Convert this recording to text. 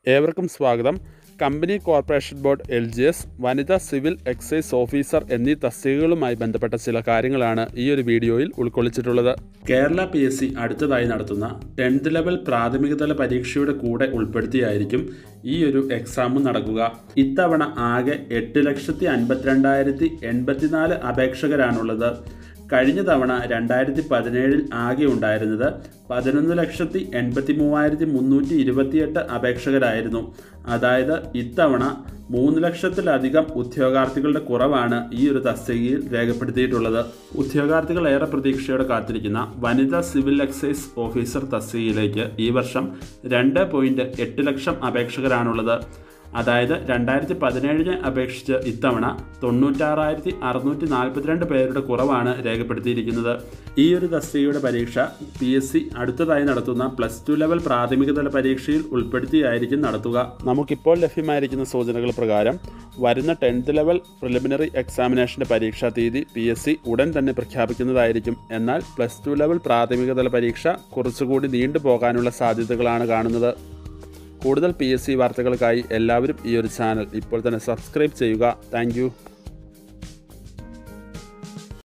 ഏവർക്കും സ്വാഗതം company corporation board L G S വനിതാ സിവിൽ എക്സൈസ് ഓഫീസർ എന്നീ തസ്തികകളുമായി ബന്ധപ്പെട്ട ചില കാര്യങ്ങളാണ് ഈ ഒരു വീഡിയോയിൽ ഉൾക്കൊള്ളിച്ചിട്ടുള്ളത് കേരള പി എസ് സി അടുത്തതായി നടത്തുന്ന ടെൻത്ത് ലെവൽ പ്രാഥമികതല പരീക്ഷയുടെ കൂടെ ഉൾപ്പെടുത്തിയായിരിക്കും ഈ ഒരു എക്സാമും നടക്കുക ഇത്തവണ ആകെ എട്ട് ലക്ഷത്തി അൻപത്തിരണ്ടായിരത്തി എൺപത്തിനാല് അപേക്ഷകരാണുള്ളത് കഴിഞ്ഞ തവണ രണ്ടായിരത്തി പതിനേഴിൽ ആകെ ഉണ്ടായിരുന്നത് പതിനൊന്ന് ലക്ഷത്തി എൺപത്തി മൂവായിരത്തി മുന്നൂറ്റി ഇരുപത്തിയെട്ട് അപേക്ഷകരായിരുന്നു അതായത് ഇത്തവണ മൂന്ന് ലക്ഷത്തിലധികം ഉദ്യോഗാർത്ഥികളുടെ കുറവാണ് ഈ ഒരു തസ്തികയിൽ രേഖപ്പെടുത്തിയിട്ടുള്ളത് ഉദ്യോഗാർത്ഥികൾ ഏറെ പ്രതീക്ഷയോടെ കാത്തിരിക്കുന്ന വനിതാ സിവിൽ എക്സൈസ് ഓഫീസർ തസ്തികയിലേക്ക് ഈ വർഷം രണ്ട് പോയിന്റ് എട്ട് ലക്ഷം അപേക്ഷകരാണുള്ളത് അതായത് രണ്ടായിരത്തി പതിനേഴിനെ അപേക്ഷിച്ച് ഇത്തവണ തൊണ്ണൂറ്റാറായിരത്തി അറുന്നൂറ്റി നാൽപ്പത്തിരണ്ട് പേരുടെ കുറവാണ് രേഖപ്പെടുത്തിയിരിക്കുന്നത് ഈ ഒരു തസ്തികയുടെ പരീക്ഷ പി എസ് സി അടുത്തതായി നടത്തുന്ന പ്ലസ് ടു ലെവൽ പ്രാഥമികതല പരീക്ഷയിൽ ഉൾപ്പെടുത്തിയായിരിക്കും നടത്തുക നമുക്കിപ്പോൾ ലഭ്യമായിരിക്കുന്ന സൂചനകൾ പ്രകാരം വരുന്ന ടെൻത്ത് ലെവൽ പ്രിലിമിനറി എക്സാമിനേഷൻ്റെ പരീക്ഷാ തീയതി പി എസ് സി ഉടൻ തന്നെ പ്രഖ്യാപിക്കുന്നതായിരിക്കും എന്നാൽ പ്ലസ് ടു ലെവൽ പ്രാഥമികതല പരീക്ഷ കുറച്ചുകൂടി നീണ്ടുപോകാനുള്ള സാധ്യതകളാണ് കാണുന്നത് കൂടുതൽ പി എസ് സി വാർത്തകൾക്കായി എല്ലാവരും ഈ ഒരു ചാനൽ ഇപ്പോൾ തന്നെ സബ്സ്ക്രൈബ് ചെയ്യുക താങ്ക്